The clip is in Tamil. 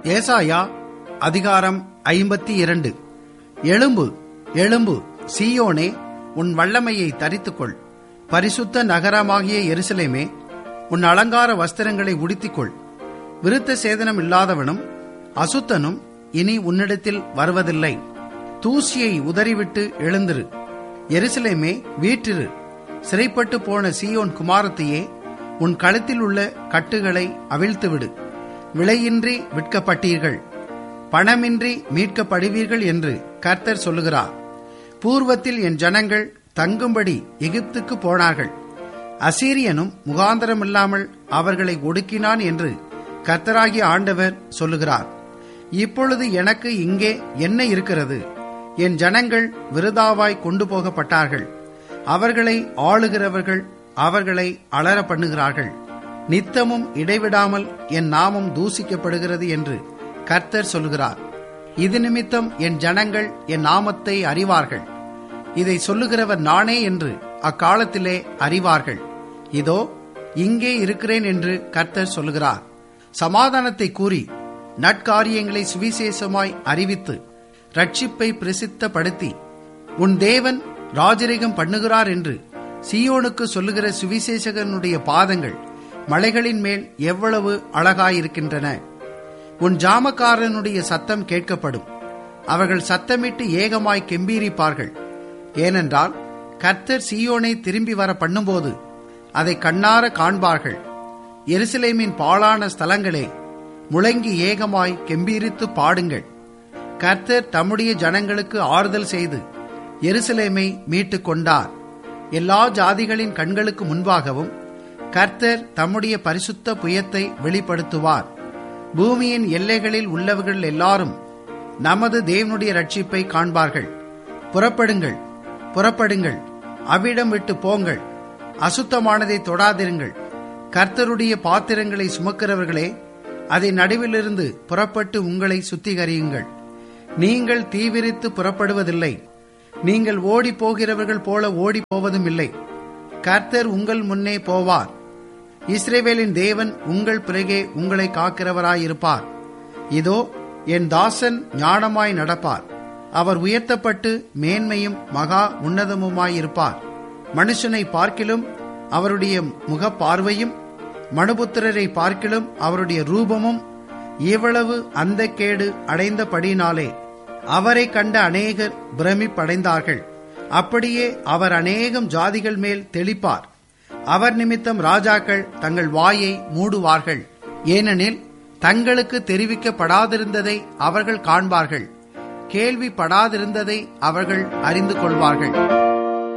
ஏசாயா அதிகாரம் ஐம்பத்தி இரண்டு எழும்பு எழும்பு சீயோனே உன் வல்லமையை தரித்துக்கொள் பரிசுத்த நகரமாகிய எருசலேமே உன் அலங்கார வஸ்திரங்களை உடுத்திக்கொள் விருத்த சேதனம் இல்லாதவனும் அசுத்தனும் இனி உன்னிடத்தில் வருவதில்லை தூசியை உதறிவிட்டு எழுந்திரு எருசலேமே வீற்றிரு சிறைப்பட்டு போன சீயோன் குமாரத்தையே உன் கழுத்தில் உள்ள கட்டுகளை அவிழ்த்துவிடு விலையின்றி விற்கப்பட்டீர்கள் பணமின்றி மீட்கப்படுவீர்கள் என்று கர்த்தர் சொல்லுகிறார் பூர்வத்தில் என் ஜனங்கள் தங்கும்படி எகிப்துக்கு போனார்கள் அசீரியனும் முகாந்தரமில்லாமல் அவர்களை ஒடுக்கினான் என்று கர்த்தராகிய ஆண்டவர் சொல்லுகிறார் இப்பொழுது எனக்கு இங்கே என்ன இருக்கிறது என் ஜனங்கள் விருதாவாய் கொண்டு போகப்பட்டார்கள் அவர்களை ஆளுகிறவர்கள் அவர்களை அலற பண்ணுகிறார்கள் நித்தமும் இடைவிடாமல் என் நாமம் தூசிக்கப்படுகிறது என்று கர்த்தர் சொல்லுகிறார் இது நிமித்தம் என் ஜனங்கள் என் நாமத்தை அறிவார்கள் இதை சொல்லுகிறவர் நானே என்று அக்காலத்திலே அறிவார்கள் இதோ இங்கே இருக்கிறேன் என்று கர்த்தர் சொல்லுகிறார் சமாதானத்தை கூறி நட்காரியங்களை சுவிசேஷமாய் அறிவித்து ரட்சிப்பை பிரசித்தப்படுத்தி உன் தேவன் ராஜரிகம் பண்ணுகிறார் என்று சியோனுக்கு சொல்லுகிற சுவிசேஷகனுடைய பாதங்கள் மலைகளின் மேல் எவ்வளவு அழகாயிருக்கின்றன உன் ஜாமக்காரனுடைய சத்தம் கேட்கப்படும் அவர்கள் சத்தமிட்டு ஏகமாய் கெம்பீரிப்பார்கள் ஏனென்றால் கர்த்தர் சீயோனை திரும்பி வர பண்ணும்போது அதை கண்ணார காண்பார்கள் எருசலேமின் பாழான ஸ்தலங்களே முழங்கி ஏகமாய் கெம்பீரித்து பாடுங்கள் கர்த்தர் தம்முடைய ஜனங்களுக்கு ஆறுதல் செய்து எருசலேமை மீட்டுக் கொண்டார் எல்லா ஜாதிகளின் கண்களுக்கு முன்பாகவும் கர்த்தர் தம்முடைய பரிசுத்த புயத்தை வெளிப்படுத்துவார் பூமியின் எல்லைகளில் உள்ளவர்கள் எல்லாரும் நமது தேவனுடைய ரட்சிப்பை காண்பார்கள் புறப்படுங்கள் புறப்படுங்கள் அவ்விடம் விட்டு போங்கள் அசுத்தமானதை தொடாதிருங்கள் கர்த்தருடைய பாத்திரங்களை சுமக்கிறவர்களே அதை நடுவிலிருந்து புறப்பட்டு உங்களை சுத்திகரியுங்கள் நீங்கள் தீவிரித்து புறப்படுவதில்லை நீங்கள் ஓடி போகிறவர்கள் போல ஓடி போவதும் இல்லை கர்த்தர் உங்கள் முன்னே போவார் இஸ்ரேவேலின் தேவன் உங்கள் பிறகே உங்களை காக்கிறவராயிருப்பார் இதோ என் தாசன் ஞானமாய் நடப்பார் அவர் உயர்த்தப்பட்டு மேன்மையும் மகா உன்னதமுமாயிருப்பார் மனுஷனை பார்க்கிலும் அவருடைய முக பார்வையும் மனுபுத்திரரை பார்க்கிலும் அவருடைய ரூபமும் இவ்வளவு அந்த கேடு அடைந்தபடினாலே அவரை கண்ட அநேகர் பிரமிப்படைந்தார்கள் அப்படியே அவர் அநேகம் ஜாதிகள் மேல் தெளிப்பார் அவர் நிமித்தம் ராஜாக்கள் தங்கள் வாயை மூடுவார்கள் ஏனெனில் தங்களுக்கு தெரிவிக்கப்படாதிருந்ததை அவர்கள் காண்பார்கள் கேள்விப்படாதிருந்ததை அவர்கள் அறிந்து கொள்வார்கள்